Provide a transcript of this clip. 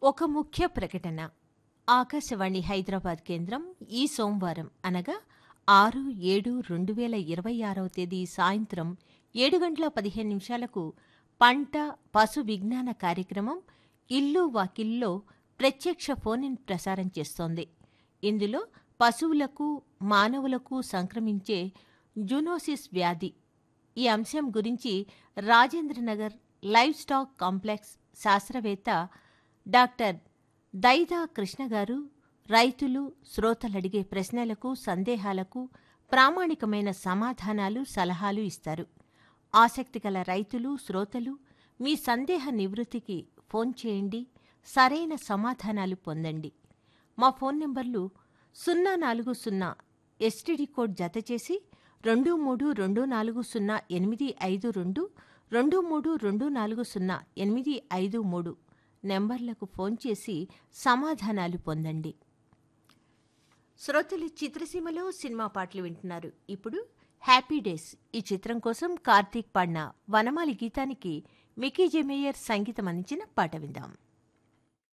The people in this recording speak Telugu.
ఒక ముఖ్య ప్రకటన ఆకాశవాణి హైదరాబాద్ కేంద్రం ఈ సోమవారం అనగా ఆరు ఏడు రెండు వేల ఇరవై ఆరవ తేదీ సాయంత్రం ఏడు గంటల పదిహేను నిమిషాలకు పంట పశు విజ్ఞాన కార్యక్రమం ఇల్లు వాకిల్లో ప్రత్యక్ష ఫోన్ ఇన్ ప్రసారం చేస్తోంది ఇందులో పశువులకు మానవులకు సంక్రమించే జూనోసిస్ వ్యాధి ఈ అంశం గురించి రాజేంద్రనగర్ లైవ్ స్టాక్ కాంప్లెక్స్ శాస్త్రవేత్త డాక్టర్ దైదా కృష్ణ గారు రైతులు శ్రోతలడిగే ప్రశ్నలకు సందేహాలకు ప్రామాణికమైన సమాధానాలు సలహాలు ఇస్తారు ఆసక్తిగల రైతులు శ్రోతలు మీ సందేహ నివృత్తికి ఫోన్ చేయండి సరైన సమాధానాలు పొందండి మా ఫోన్ నెంబర్లు సున్నా నాలుగు సున్నా ఎస్టీడీ కోడ్ జతచేసి రెండు మూడు రెండు నాలుగు సున్నా ఎనిమిది ఐదు రెండు రెండు మూడు రెండు నాలుగు సున్నా ఎనిమిది ఐదు మూడు నెంబర్లకు ఫోన్ చేసి సమాధానాలు పొందండి శ్రోతలు చిత్రసీమలో సినిమా పాటలు వింటున్నారు ఇప్పుడు హ్యాపీ డేస్ ఈ చిత్రం కోసం కార్తీక్ పాడిన వనమాలి గీతానికి మికీ జెమేయర్ సంగీతం అందించిన పాట విందాం